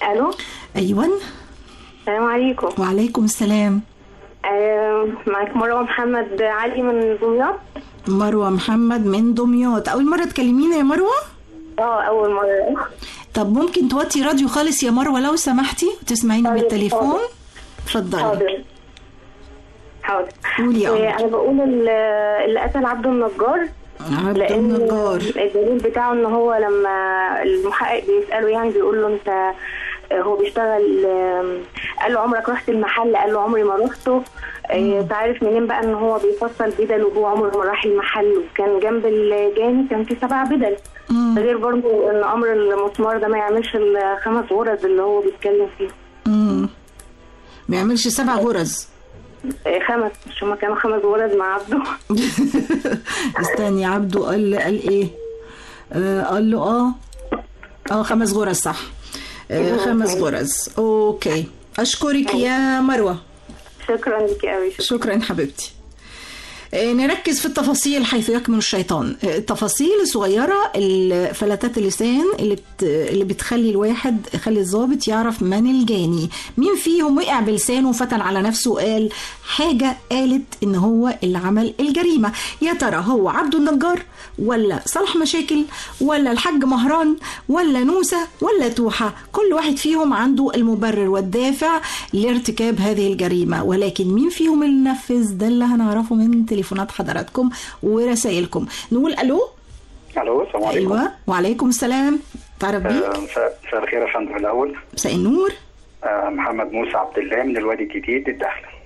الو ايوه السلام عليكم وعليكم السلام آه، معاك مروه محمد علي من دمياط مروه محمد من دمياط اول مره تكلمينا يا مروه اه اول مره طب ممكن توطي راديو خالص يا مروه لو سمحتي وتسمعيني حاضر، بالتليفون حاضر. اتفضلي حاضر حاضر قولي يا آه، قمر. انا بقول ال- اللي قتل عبد النجار عبد لان النجار الدليل بتاعه ان هو لما المحقق بيساله يعني بيقول له انت آه، هو بيشتغل آم، قال له عمرك رحت المحل قال له عمري ما رحته آه، انت عارف منين بقى ان هو بيفصل بدل وهو عمره ما راح المحل وكان جنب الجاني كان في سبع بدل ده غير برضه ان امر المسمار ده ما يعملش الخمس غرز اللي هو بيتكلم فيه امم ما يعملش سبع غرز آه، خمس مش هما كانوا خمس غرز مع عبده استني عبده قال قال ايه آه قال له اه اه خمس غرز صح آه خمس غرز اوكي اشكرك يا مروه شكرا لك قوي شكرا حبيبتي آه، نركز في التفاصيل حيث يكمن الشيطان آه، التفاصيل الصغيرة ال- فلتات اللسان اللي بت... اللي بتخلي الواحد خلي الضابط يعرف من الجاني مين فيهم وقع بلسانه وفتن على نفسه وقال حاجة قالت ان هو اللي عمل الجريمة يا ترى هو عبده النجار ولا صالح مشاكل ولا الحاج مهران ولا نوسة ولا توحة كل واحد فيهم عنده المبرر والدافع لارتكاب هذه الجريمة ولكن مين فيهم اللي نفذ ده اللي هنعرفه من تليفونات حضراتكم ورسائلكم نقول الو الو السلام عليكم ايوه وعليكم السلام تعرف بيك آه، مساء مساء الخير يا فندم الاول مساء النور آه، محمد موسى عبد الله من الوادي الجديد الداخله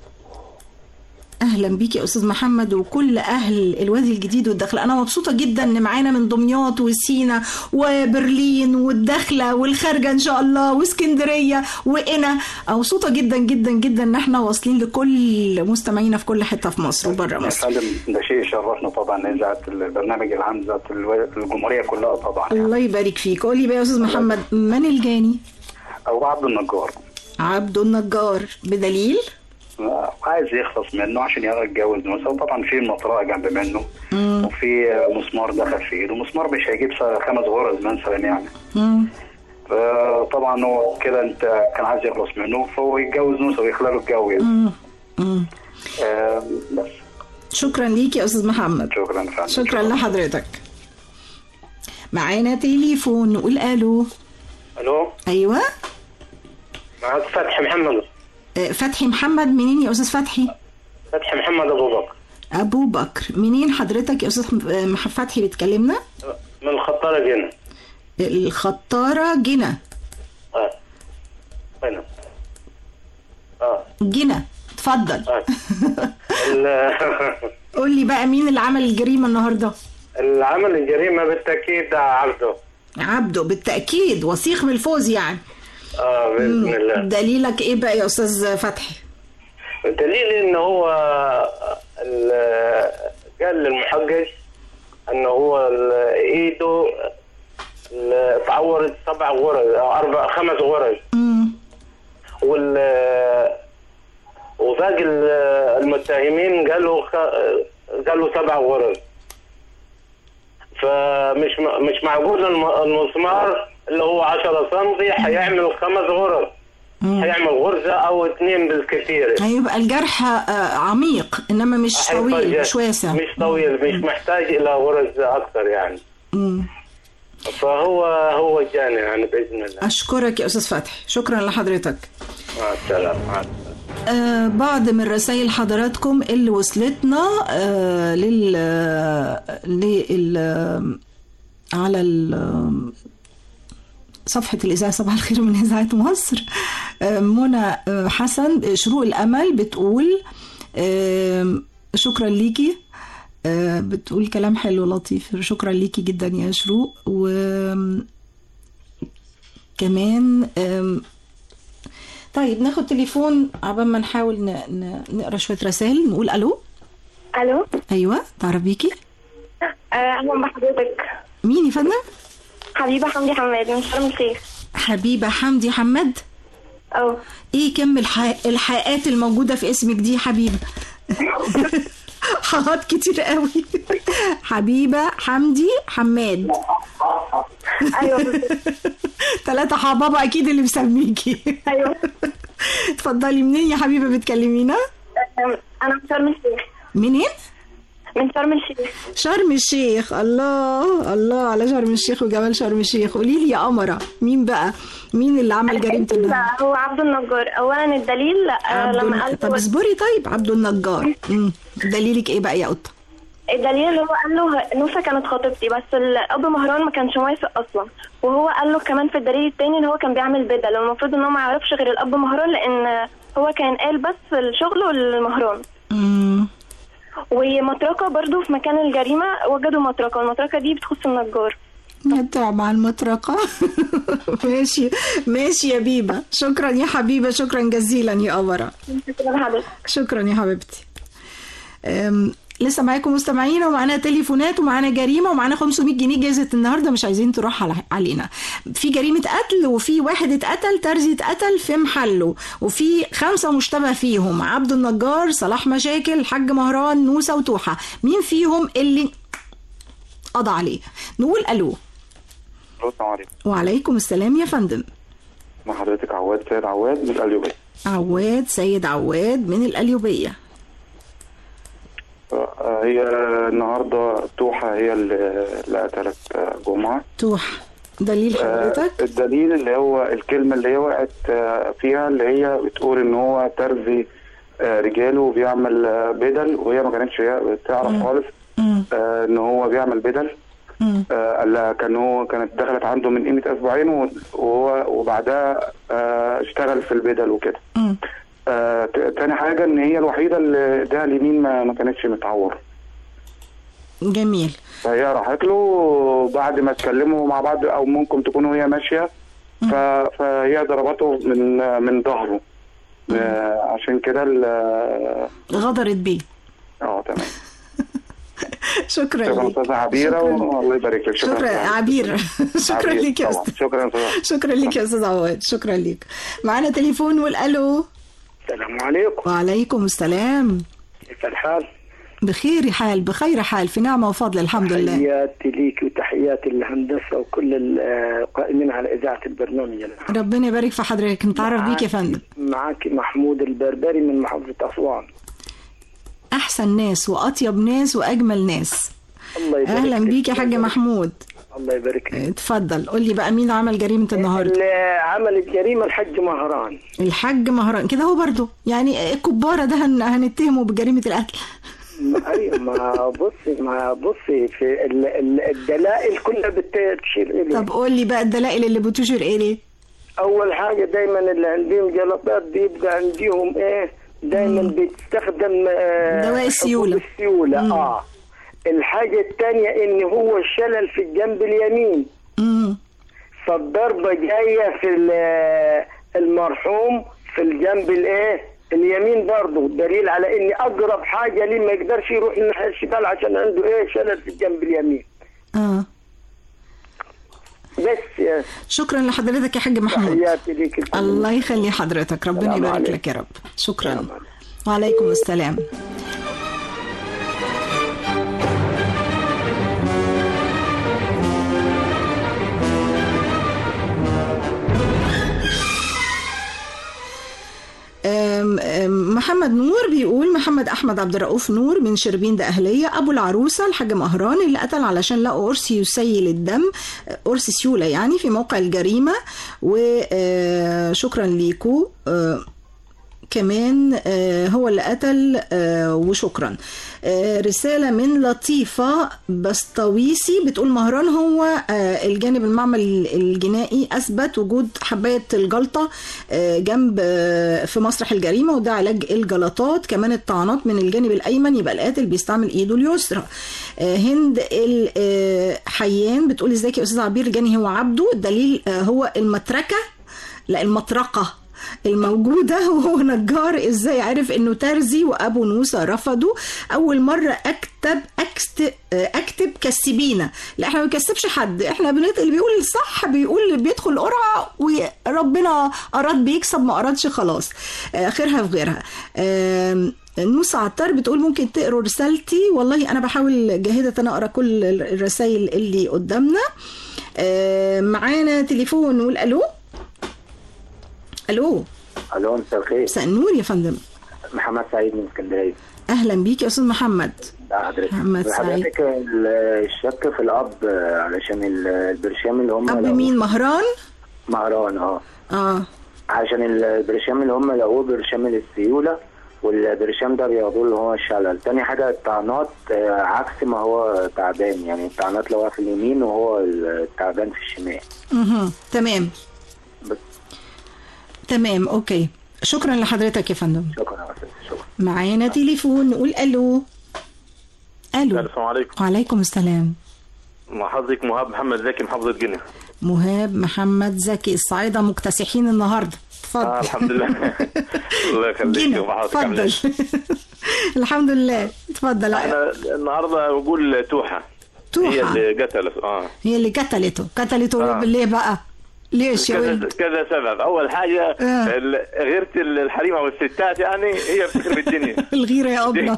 اهلا بيك يا استاذ محمد وكل اهل الوادي الجديد والدخله انا مبسوطه جدا ان معانا من دمياط وسينا وبرلين والدخله والخارجه ان شاء الله واسكندريه وقنا مبسوطه جدا جدا جدا ان احنا واصلين لكل مستمعينا في كل حته في مصر وبره يا مصر فندم ده شيء يشرفنا طبعا اذاعه البرنامج العام ذات الو- الجمهوريه كلها طبعا الله يبارك فيك قولي بقى يا استاذ محمد من الجاني او عبد النجار عبد النجار بدليل آه، عايز يخلص منه عشان يقدر يتجوز نوسه وطبعا في مطرقه جنب منه مم. وفي آه، مسمار دخل في ايده مسمار مش هيجيب س- خمس غرز مثلا يعني مم. فطبعا هو كده انت كان عايز يخلص منه فهو يتجوز نوسه ويخلى له الجو يعني. مم. مم. آه، بس شكرا ليك يا استاذ محمد شكرا فندم شكرا لحضرتك معانا تليفون نقول الو الو ايوه معك فتحي محمد آه، فتحي محمد منين يا استاذ فتحي فتحي محمد ابو بكر ابو بكر منين حضرتك يا استاذ آه، مح- فتحي بتكلمنا من الخطاره جنة الخطاره جنة اه هنا اه جنة اتفضل اه ال- قول لي بقى مين اللي عمل الجريمه النهارده العمل الجريمه بالتاكيد ده عبده عبده بالتاكيد وثيق بالفوز يعني اه باذن الله دليلك ايه بقى يا استاذ فتحي دليل ان هو ال- قال للمحقق ان هو ال- ايده ال- اتعورت سبع غرز او اربع خمس غرز وال وباقي ال- المتهمين قالوا خ- قالوا سبع غرز فمش م- مش معقول الم- المسمار اللي هو 10 سم هيعمل خمس غرز هيعمل غرزه او اثنين بالكثير هيبقى الجرح آه، عميق انما مش طويل هيبقى مش واسع مش طويل مش محتاج الى غرز اكثر يعني مم. فهو هو الجاني يعني باذن الله اشكرك يا استاذ فتحي شكرا لحضرتك مع السلامه مع السلامه آه بعض من رسائل حضراتكم اللي وصلتنا آه لل لل على ال صفحة الإذاعة صباح الخير من إذاعة مصر آه، منى آه، حسن شروق الأمل بتقول آه، شكرا ليكي آه، بتقول كلام حلو لطيف شكرا ليكي جدا يا شروق و كمان آم، طيب ناخد تليفون عبال ما نحاول ن... ن... نقرا شويه رسائل نقول الو الو ايوه تعرف بيكي آه، اهلا بحضرتك مين يا فندم حبيبه حمدي حماد من شرم الشيخ حبيبه حمدي حماد اه ايه كم الح... الحاءات الموجوده في اسمك دي يا حبيبه حاجات كتير قوي حبيبه حمدي حماد ايوه ثلاثة حبابة أكيد اللي مسميكي أيوه اتفضلي منين يا حبيبة بتكلمينا؟ أنا من شرم الشيخ منين؟ من شرم الشيخ شرم الشيخ الله الله على شرم الشيخ وجمال شرم الشيخ قولي لي يا قمرة مين بقى؟ مين اللي عمل جريمة النهب؟ لا هو عبد النجار أولا الدليل آه، عبد لما الن- قال طب اصبري طيب عبد النجار مم. دليلك ايه بقى يا قطة؟ الدليل اللي هو قال له نوسة كانت خطيبتي بس الأب مهران ما كانش موافق أصلا وهو قال له كمان في الدليل التاني إن هو كان بيعمل بدل والمفروض إن هو ما يعرفش غير الأب مهران لأن هو كان قال بس الشغل والمهران مم. ومطرقة برضو في مكان الجريمة وجدوا مطرقة والمطرقة دي بتخص النجار نتعب مع المطرقة ماشي ماشي يا بيبة شكرا يا حبيبة شكرا جزيلا يا قمرة شكرا يا حبيبتي أم، لسه معاكم مستمعين ومعانا تليفونات ومعانا جريمه ومعانا 500 جنيه جائزه النهارده مش عايزين تروح على علينا في جريمه قتل وفي واحد اتقتل ترزي اتقتل في محله وفي خمسه مشتبه فيهم عبد النجار صلاح مشاكل الحاج مهران نوسه وتوحه مين فيهم اللي قضى عليه نقول الو السلام عليكم وعليكم السلام يا فندم مع حضرتك عواد سيد عواد من القليوبية عواد سيد عواد من القليوبيه آه، هي النهارده توحة هي اللي اللي قتلت آه، جمعة توح دليل آه، حضرتك الدليل اللي هو الكلمة اللي هي وقعت آه، فيها اللي هي بتقول ان هو ترزي آه، رجاله وبيعمل آه، بدل وهي ما كانتش هي تعرف خالص آه، ان هو بيعمل بدل آه، قال لها كان هو كانت دخلت عنده من قيمة اسبوعين و- وهو وبعدها آه، اشتغل في البدل وكده آه، ت- تاني حاجة ان هي الوحيدة اللي ايديها اليمين ما ما كانتش متعورة جميل فهي راحت له بعد ما اتكلموا مع بعض او ممكن تكون وهي ماشيه ف... فهي ضربته من من ظهره آه، عشان كده ال- غدرت بيه اه تمام شكرا شكرا ليك استاذه عبيره شكراً. والله يبارك لك شكرا عبير شكرا عبير ليك يا طبعاً. استاذ شكرا استاذ شكرا ليك يا استاذ عواد شكرا ليك معانا تليفون والالو السلام عليكم وعليكم السلام كيف الحال؟ بخير حال بخير حال في نعمه وفضل الحمد لله تحياتي ليك وتحياتي للهندسة وكل القائمين على إذاعة البرنامج ربنا يبارك في حضرتك نتعرف بيك يا فندم معك محمود البربري من محافظة أسوان احسن ناس واطيب ناس واجمل ناس الله يبارك اهلا فيك. بيك يا حاج محمود الله يبارك فيك اتفضل قول لي بقى مين عمل جريمه النهارده اللي عمل الجريمة الحج مهران الحاج مهران كده هو برضه يعني الكباره ده هن... هنتهمه بجريمه القتل ايوه ما بصي ما بصي في ال- ال- الدلائل كلها بتشير اليه طب قول لي بقى الدلائل اللي بتشير اليه اول حاجه دايما اللي عندهم جلطات بيبقى عندهم ايه دايما بتستخدم آه، دواء السيولة. حبوب السيوله اه الحاجه الثانيه ان هو شلل في الجنب اليمين فالضربه جايه في ال- المرحوم في الجنب الايه اليمين برضه دليل على ان اقرب حاجه ليه ما يقدرش يروح الناحيه الشمال عشان عنده ايه شلل في الجنب اليمين اه بس يا شكرا لحضرتك يا حاج محمود تحياتي ليك الكل. الله يخلي حضرتك ربنا السلام يبارك عليكم. لك يا رب شكرا وعليكم السلام أم- أم، محمد نور بيقول محمد احمد عبد الرؤوف نور من شربين ده اهليه ابو العروسه الحاج مهران اللي قتل علشان لقوا قرص يسيل الدم قرص سيوله يعني في موقع الجريمه وشكرا ليكو آه، كمان آه، هو اللي قتل آه، وشكرا آه، رسالة من لطيفة بسطويسي بتقول مهران هو آه، الجانب المعمل الجنائي أثبت وجود حباية الجلطة آه، جنب آه، في مسرح الجريمة وده علاج الجلطات كمان الطعنات من الجانب الأيمن يبقى القاتل بيستعمل إيده اليسرى آه، هند الحيان بتقول ازيك يا أستاذ عبير الجاني هو عبده الدليل آه، هو المتركة لا المطرقة الموجودة وهو نجار ازاي عرف انه ترزي وابو نوسة رفضوا اول مرة اكتب اكتب, اكتب كسبينا لا احنا ما بنكسبش حد احنا بنت... اللي بيقول الصح بيقول اللي بيدخل قرعة وربنا اراد بيكسب ما ارادش خلاص آه، خيرها في غيرها آم، نوسة عطار بتقول ممكن تقروا رسالتي والله انا بحاول جاهدة انا اقرا كل الرسائل اللي قدامنا آه، معانا تليفون نقول الو الو الو مساء الخير مساء النور يا فندم محمد سعيد من اسكندريه اهلا بيك يا استاذ محمد لا حضرتك محمد سعيد. حضرتك ال- الشك في الاب آه، علشان ال- البرشام اللي هم اب لقوه- مين مهران مهران اه اه عشان البرشام اللي هم لقوه برشام للسيوله والبرشام ده بياخدوه اللي هو الشلل تاني حاجه الطعنات آه، عكس ما هو تعبان يعني الطعنات لو في اليمين وهو التعبان في الشمال مهم. تمام بس. تمام اوكي شكرا لحضرتك يا فندم شكرا يا أستاذ، شكرا معانا تليفون نقول الو الو السلام عليكم وعليكم السلام محافظك مهاب محمد زكي محافظة جنة مهاب محمد زكي الصعايدة مكتسحين النهارده اتفضل آه الحمد لله الله يخليك جنة ومحافظك عاملة اتفضل إيه؟ الحمد لله اتفضل احنا النهارده بقول توحة توحة. هي اللي قتلت اه هي اللي قتلته قتلته آه. ليه بقى ليش يا كذا ولد كذا سبب اول حاجه آه. ال- غيرة الحريم او الستات يعني هي بتخرب الدنيا الغيرة يا أبلة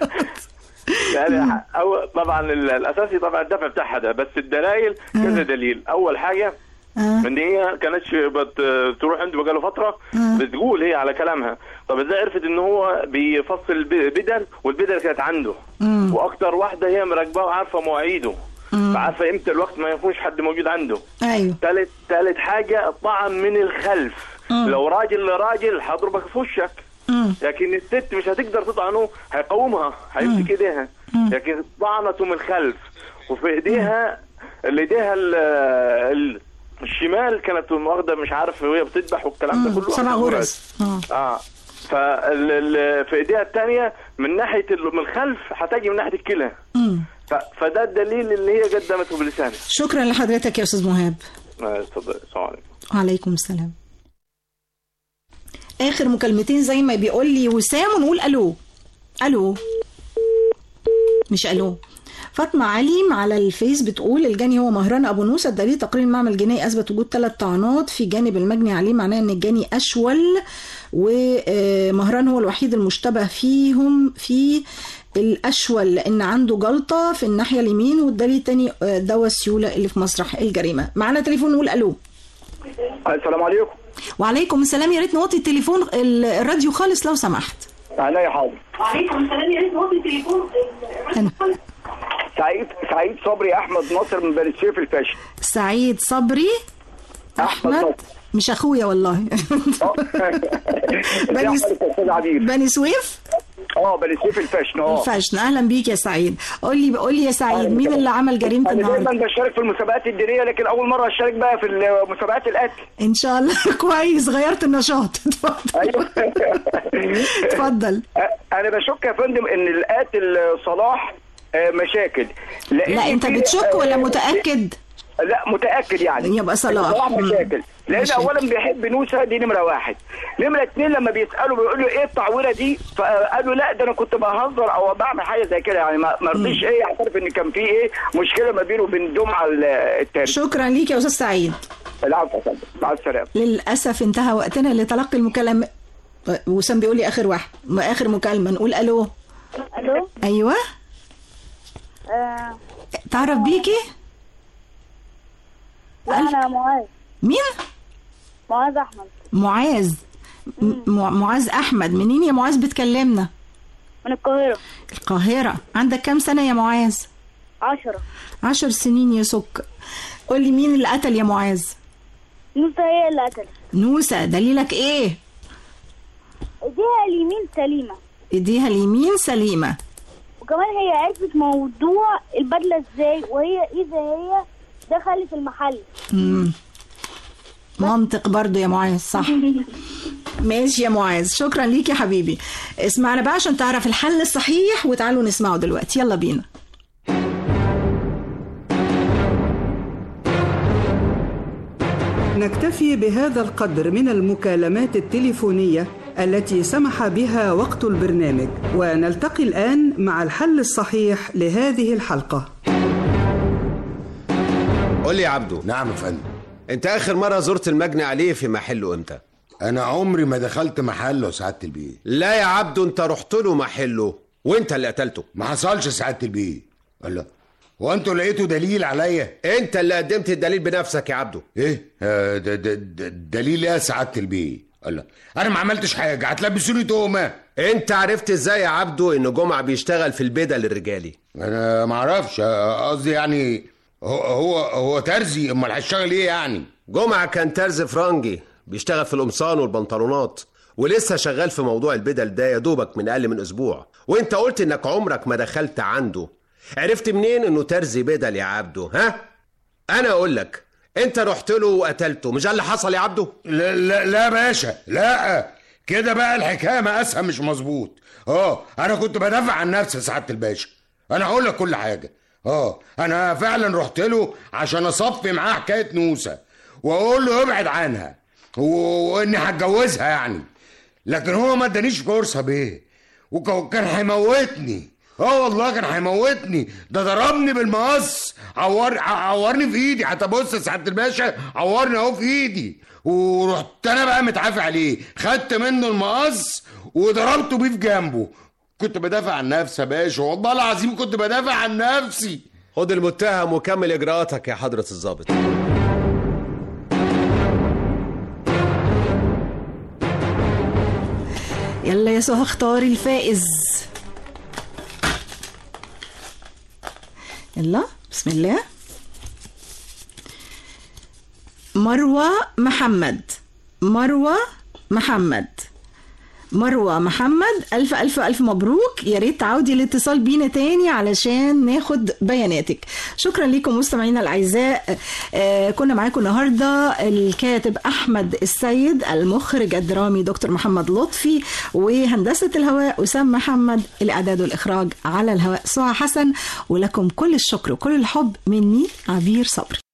يعني أو طبعا ال- الاساسي طبعا الدفع بتاعها ده بس الدلائل كذا دليل اول حاجه آه. ان هي كانتش بتروح عنده بقاله فتره آه. بتقول هي على كلامها طب ازاي عرفت ان هو بيفصل ب- بدل والبدل كانت عنده مم. واكتر واحده هي مراقباه وعارفه مواعيده مم. فعارفه امتى الوقت ما يكونش حد موجود عنده ايوه ثالث ثالث حاجه الطعن من الخلف مم. لو راجل لراجل هضربك في وشك مم. لكن الست مش هتقدر تطعنه هيقومها هيمسك ايديها لكن طعنته من الخلف وفي ايديها اللي ايديها ال- ال- الشمال كانت واخده مش عارف وهي بتذبح والكلام ده مم. كله سبع واخدة غرز اه اه فال ال- في ايديها الثانيه من ناحيه ال- من الخلف هتجي من ناحيه الكلى مم. ف- فده الدليل اللي هي قدمته بلسانها شكرا لحضرتك يا استاذ مهاب آه، اتفضل السلام عليكم وعليكم السلام اخر مكالمتين زي ما بيقول لي وسام ونقول الو الو مش الو فاطمة عليم على الفيس بتقول الجاني هو مهران ابو نوسة الدليل تقرير المعمل الجنائي اثبت وجود ثلاث طعنات في جانب المجني عليه معناه ان الجاني اشول ومهران هو الوحيد المشتبه فيهم في الاشول لان عنده جلطه في الناحيه اليمين والدليل التاني آه، دواء السيوله اللي في مسرح الجريمه معانا تليفون نقول الو السلام عليكم وعليكم السلام يا ريت نوطي التليفون ال- الراديو خالص لو سمحت عينيا حاضر وعليكم السلام يا ريت نوطي التليفون سعيد سعيد صبري احمد ناصر من بني سويف الفاشن سعيد صبري احمد مش اخويا والله بني بني بني سويف اه بني سويف الفاشن اه الفاشن اهلا بيك يا سعيد قول لي قول لي يا سعيد مين اللي عمل جريمه انا النهارده دايما بشارك في المسابقات الدينيه لكن اول مره اشارك بقى في مسابقات القتل ان شاء الله كويس غيرت النشاط اتفضل اتفضل انا بشك يا فندم ان القاتل صلاح آه، مشاكل لأن لا انت في- بتشك ولا آه، متاكد لا متاكد يعني يبقى صلاح. صلاح مم. مشاكل لان مشاكل. اولا بيحب نوسه دي نمره واحد نمره اتنين لما بيسالوا بيقولوا ايه التعويره دي فقالوا لا ده انا كنت بهزر او بعمل حاجه زي كده يعني ما ما رضيش ايه يعترف ان كان في ايه مشكله ما بينه وبين دمعه التاني شكرا ليك يا استاذ سعيد العفو يا فندم مع السلامه للاسف انتهى وقتنا لتلقي المكالمه وسام بيقول لي اخر واحد اخر مكالمه نقول الو الو ايوه آه، تعرف بيكي لا انا معاذ مين معاذ احمد معاذ م- مع- معاذ احمد منين يا معاذ بتكلمنا من القاهره القاهره عندك كام سنه يا معاذ عشرة عشر سنين يا سك قول لي مين اللي قتل يا معاذ نوسة هي اللي قتلت نوسة دليلك ايه ايديها اليمين سليمة ايديها اليمين سليمه وكمان هي عرفت موضوع البدلة ازاي وهي اذا هي دخلت المحل مم. منطق برضو يا معاذ صح ماشي يا معاذ شكرا ليك يا حبيبي اسمعنا بقى عشان تعرف الحل الصحيح وتعالوا نسمعه دلوقتي يلا بينا نكتفي بهذا القدر من المكالمات التليفونية التي سمح بها وقت البرنامج ونلتقي الآن مع الحل الصحيح لهذه الحلقة قول لي يا عبدو نعم يا فندم انت اخر مره زرت المجني عليه في محله امتى انا عمري ما دخلت محله سعاده البيه لا يا عبده انت رحت له محله وانت اللي قتلته ما حصلش سعاده البيه الله هو انتوا لقيتوا دليل عليا انت اللي قدمت الدليل بنفسك يا عبده ايه آه، ده ده ده دليل ايه يا سعاده البيه الله انا ما عملتش حاجه هتلبسوني تهمه انت عرفت ازاي يا عبده ان جمعه بيشتغل في البدل الرجالي انا ما اعرفش آه، قصدي يعني هو هو هو ترزي امال هيشتغل ايه يعني جمعه كان ترز فرنجي بيشتغل في القمصان والبنطلونات ولسه شغال في موضوع البدل ده يا دوبك من اقل من اسبوع وانت قلت انك عمرك ما دخلت عنده عرفت منين انه ترزي بدل يا عبده ها انا اقول لك انت رحت له وقتلته مش ده اللي حصل يا عبده لا لا لا يا باشا لا كده بقى الحكايه مقاسها مش مظبوط اه انا كنت بدافع عن نفسي يا سعاده الباشا انا هقول لك كل حاجه اه انا فعلا رحت له عشان اصفي معاه حكايه نوسه واقول له ابعد عنها و- واني هتجوزها يعني لكن هو ما ادانيش فرصه بيه وكان هيموتني اه والله كان هيموتني ده ضربني بالمقص عور ع- عورني في ايدي حتى بص يا سعاده الباشا عورني اهو في ايدي ورحت انا بقى متعافي عليه خدت منه المقص وضربته بيه في جنبه كنت بدافع عن نفسي يا باشا والله العظيم كنت بدافع عن نفسي خد المتهم وكمل اجراءاتك يا حضره الضابط يلا يا سهى اختاري الفائز يلا بسم الله مروة محمد مروة محمد مروة محمد ألف ألف ألف مبروك يا ريت تعودي الاتصال بينا تاني علشان ناخد بياناتك شكرا لكم مستمعينا الأعزاء آه كنا معاكم النهاردة الكاتب أحمد السيد المخرج الدرامي دكتور محمد لطفي وهندسة الهواء أسام محمد الإعداد والإخراج على الهواء سعى حسن ولكم كل الشكر وكل الحب مني عبير صبري